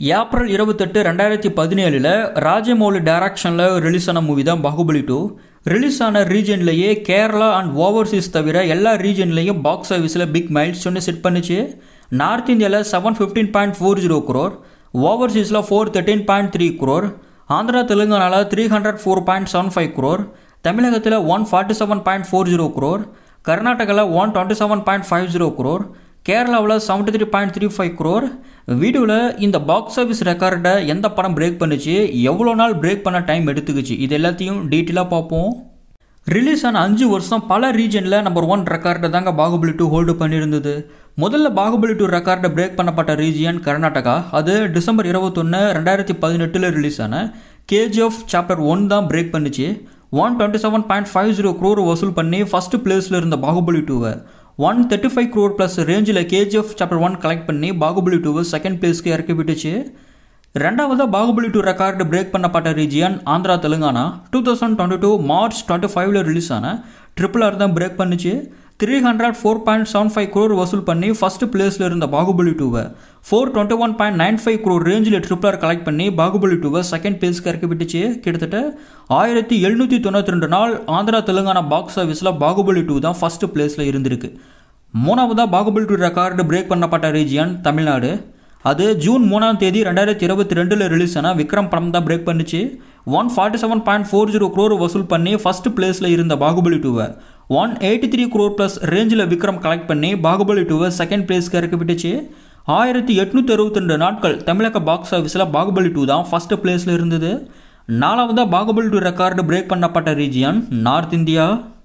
April இருபத்தெட்டு ரெண்டாயிரத்தி பதினேழில் ராஜமௌலி டைரக்ஷனில் ரிலீஸ் ஆன மூவி தான் பாகுபலி டூ ரிலீஸ் ஆன ரீஜன்லேயே கேரளா அண்ட் ஓவர்சீஸ் தவிர எல்லா ரீஜன்லேயும் பாக்ஸ் ஆஃபீஸில் பிக் மைல்ஸ் ஒன்று செட் பண்ணுச்சு நார்த் இந்தியாவில் seven fifteen point four zero crore ஓவர்சீஸில் four thirteen point three crore Andhra தெலுங்கானாவில் three hundred four point seven five crore தமிழகத்தில் one forty seven point four zero crore கர்நாடகாவில் one twenty seven point five zero crore கேரளாவில் seventy three point three five crore வீடியோவில் இந்த box office ரெக்கார்டை எந்த படம் பிரேக் பண்ணுச்சு எவ்வளோ நாள் பிரேக் பண்ண டைம் எடுத்துக்கிச்சு இது எல்லாத்தையும் டீட்டெயிலாக பார்ப்போம் ரிலீஸ் ஆன அஞ்சு வருஷம் பல ரீஜனில் நம்பர் ஒன் ரெக்கார்டை தாங்க பாகுபலி டூ ஹோல்டு பண்ணியிருந்தது முதல்ல பாகுபலி டூ ரெக்கார்டை பிரேக் பண்ணப்பட்ட ரீஜியன் கர்நாடகா அது டிசம்பர் இருபத்தொன்று ரெண்டாயிரத்தி பதினெட்டில் ரிலீஸ் ஆன கேஜிஎஃப் சாப்டர் ஒன் தான் பிரேக் பண்ணுச்சு one twenty seven point five zero crore வசூல் பண்ணி ஃபஸ்ட்டு பிளேஸில் இருந்த பாகுபலி டூவை one thirty five crore plus ரேஞ்சில் கேஜிஎஃப் சாப்டர் ஒன் கலெக்ட் பண்ணி பாகுபலி டூவை செகண்ட் பிளேஸ்க்கு இறக்கி விட்டுச்சு ரெண்டாவதாக பாகுபலி டூ ரெக்கார்டு பிரேக் பண்ணப்பட்ட region Andhra Telangana two thousand twenty two March twenty ஃபைவ்ல ரிலீஸ் ஆன ட்ரிபிள் ஆர் தான் பிரேக் பண்ணுச்சு three hundred four point seven five crore வசூல் பண்ணி ஃபஸ்ட் பிளேஸில் இருந்த பாகுபலி டூவை four twenty one point nine five crore ரேஞ்சில் ட்ரிபிள் ஆர் கலெக்ட் பண்ணி பாகுபலி டூவை செகண்ட் பிளேஸ்க்கு இறக்கி விட்டுச்சு கிட்டத்தட்ட ஆயிரத்தி எழுநூற்றி தொண்ணூற்றி ரெண்டு நாள் ஆந்திரா தெலுங்கானா பாக்ஸ் ஆஃபீஸில் பாகுபலி டூ தான் ஃபஸ்ட் பிளேஸில் இருந்திருக்கு மூணாவதாக பாகுபலி டூ ரெக்கார்டு பிரேக் பண்ணப்பட்ட ரீஜியன் தமிழ்நாடு அது ஜூன் மூணாம் தேதி ரெண்டாயிரத்தி இருபத்தி ரெண்டில் ரிலீஸ் ஆன விக்ரம் படம் தான் பிரேக் பண்ணிச்சு one forty seven point four zero crore வசூல் பண்ணி ஃபஸ்ட் பிளேஸில் இருந்த பாகுபலி டூவை one eighty three crore plus ரேஞ்சில் விக்ரம் கலெக்ட் பண்ணி பாகுபலி டூவை செகண்ட் பிளேஸ்க்கு இறக்கி விட்டுச்சு ஆயிரத்தி எட்நூற்றி அறுபத்தி ரெண்டு நாட்கள் தமிழக பாக்ஸ் ஆஃபீஸில் பாகுபலி டூ தான் ஃபஸ்ட்டு பிளேஸில் இருந்தது நாலாவதாக பாகுபலி டூ ரெக்கார்டு பிரேக் பண்ணப்பட்ட region north India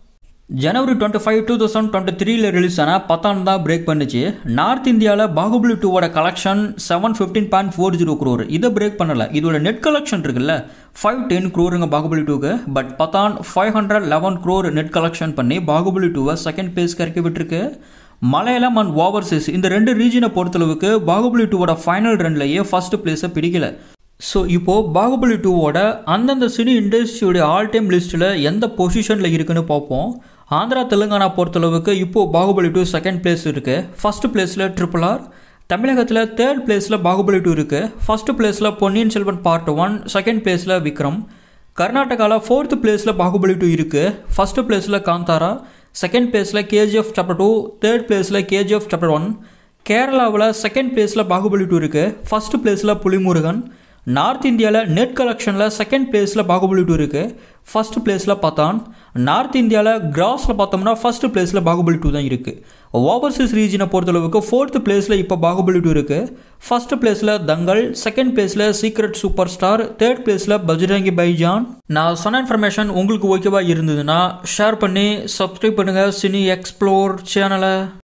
January twenty five two thousand twenty த்ரீல ரிலீஸ் ஆன பத்தான் தான் பிரேக் பண்ணுச்சு நார்த் இந்தியாவில் பாகுபலி டூவோட collection seven fifteen point four zero crore இதை பிரேக் பண்ணலை இதோட நெட் கலெக்ஷன் இருக்குல்ல ஃபைவ் டென் க்ரோருங்க பாகுபலி டூக்கு but Pathaan five hundred eleven crore net collection பண்ணி பாகுபலி டூவை செகண்ட் பேஸ்க்கு இறக்கி விட்டுருக்கு மலையாளம் அண்ட் ஓவர்சீஸ் இந்த ரெண்டு ரீஜனை பொறுத்தளவுக்கு பாகுபலி டூவோட ஃபைனல் ரன்லையே ஃபர்ஸ்ட் பிளேஸை பிடிக்கல ஸோ இப்போது பாகுபலி டூவோட அந்தந்த சினி இண்டஸ்ட்ரியோடைய ஆல் டைம் லிஸ்ட்டில் எந்த பொசிஷனில் இருக்குன்னு பார்ப்போம் ஆந்திரா தெலுங்கானா பொறுத்தளவுக்கு இப்போது பாகுபலி டூ செகண்ட் பிளேஸ் இருக்குது ஃபஸ்ட் பிளேஸில் ட்ரிபிள் ஆர் தமிழகத்தில் தேர்ட் பிளேஸில் பாகுபலி டூ இருக்குது ஃபஸ்ட் பிளேஸில் Ponniyin Selvan part one second பிளேஸில் விக்ரம் கர்நாடகாவில் ஃபோர்த் பிளேஸில் பாகுபலி டூ இருக்குது ஃபஸ்ட் பிளேஸில் காந்தாரா செகண்ட் பிளேஸில் கேஜிஎஃப் சாப்டர் டூ தேர்ட் பிளேஸில் கேஜிஎஃப் சாப்டர் ஒன் கேரளாவில் செகண்ட் பிளேஸில் பாகுபலி டூ இருக்குது ஃபஸ்ட் பிளேஸில் புலிமுருகன் நார்த் இந்தியாவில் நெட் கலெக்ஷனில் செகண்ட் பிளேஸில் பாகுபலி டூ இருக்குது ஃபஸ்ட் பிளேஸில் பத்தான் நார்த் இந்தியாவில் கிராஸில் பார்த்தோம்னா ஃபஸ்ட் பிளேஸில் பாகுபலி டூ தான் இருக்குது ஓவர்சீஸ் ரீஜனை பொறுத்தளவுக்கு ஃபோர்த் பிளேஸில் இப்போ பாகுபலி டூ இருக்குது ஃபஸ்ட் பிளேஸில் தங்கல் செகண்ட் பிளேஸில் சீக்ரெட் சூப்பர் ஸ்டார் தேர்ட் பிளேஸில் பஜ்ரங்கி பைஜான் நான் சொன்ன இன்ஃபர்மேஷன் உங்களுக்கு ஓகேவா இருந்ததுன்னா ஷேர் பண்ணி சப்ஸ்கிரைப் பண்ணுங்கள் சினி எக்ஸ்ப்ளோர் சேனலை